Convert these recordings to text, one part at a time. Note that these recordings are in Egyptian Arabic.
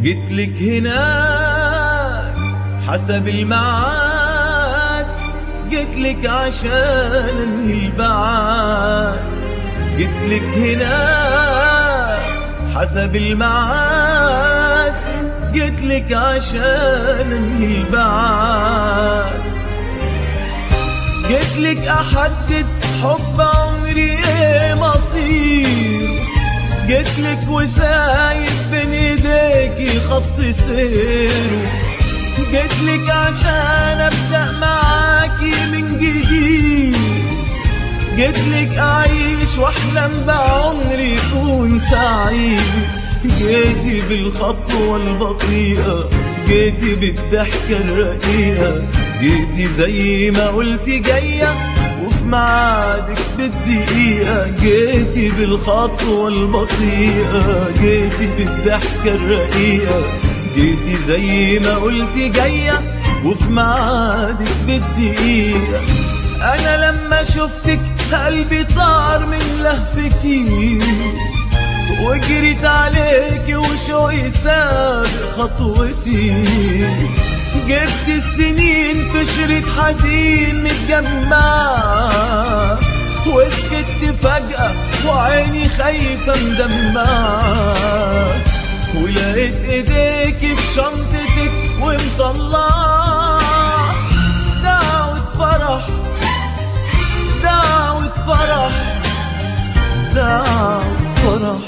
جيتلك هناك حسب الميعاد جيتلك عشان انهي البعاد جيتلك هناك حسب الميعاد جيتلك عشان انهي البعاد جيتلك احدد حب عمري ايه مصير جيتلك وسايب بين ايديكي خط سيره جيتلك عشان ابدا معاكي من جديد جيتلك اعيش واحلم بعمري يكون سعيد جيتي بالخطوة البطيئة جيتي بالضحكة الرقيقة جيتي زي ما قلتي جاية وفي ميعادك بالدقيقة جيتي بالخطوة البطيئة جيتي بالضحكة الرقيقة جيتي زي ما قلتي جاية وفي ميعادك بالدقيقة أنا لما شفتك قلبي طار من لهفتي وجريت عليك وشوقي سابق خطوتي جبت السنين في شريط حزين متجمع وسكت فجأة وعيني خايفة مدمعة ولقيت ايديك في شنطتك ومطلعة دعوة فرح دعوة فرح دعوة فرح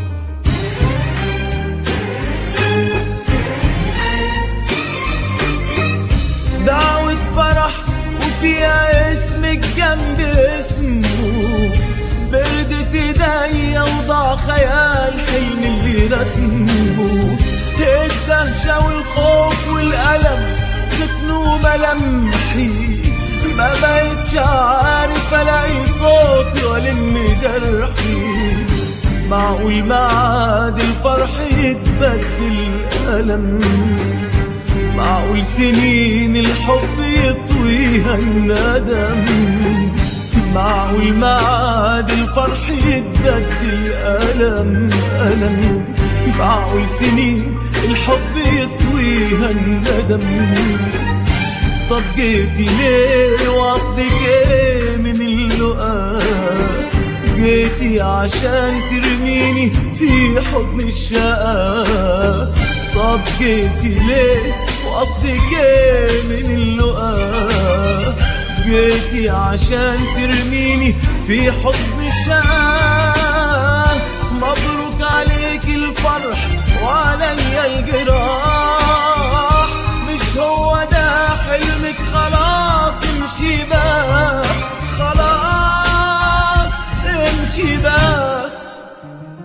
دعوة فرح وفيها اسمك جنب اسمه بردت ايديا وضع خيال حلم اللي رسمه الدهشة والخوف والألم سكنوا ملامحي ما بقتش عارف الاقي صوتي والم جرحي معقول معاد الفرح يتبدل ألم معقول سنين الحب يطويها الندم معقول معاد الفرح يتبدل ألم ألم معقول سنين الحب يطويها الندم طب جيتي ليه وقصدك ايه من اللقاء جيتي عشان ترميني في حضن الشقا طب جيتي ليه وقصدك ايه من اللقاء جيتي عشان ترميني في حضن الشقا مبروك عليك الفرح وعليا الجراح مش هو ده حلمك خلاص امشي بقى خلاص امشي بقى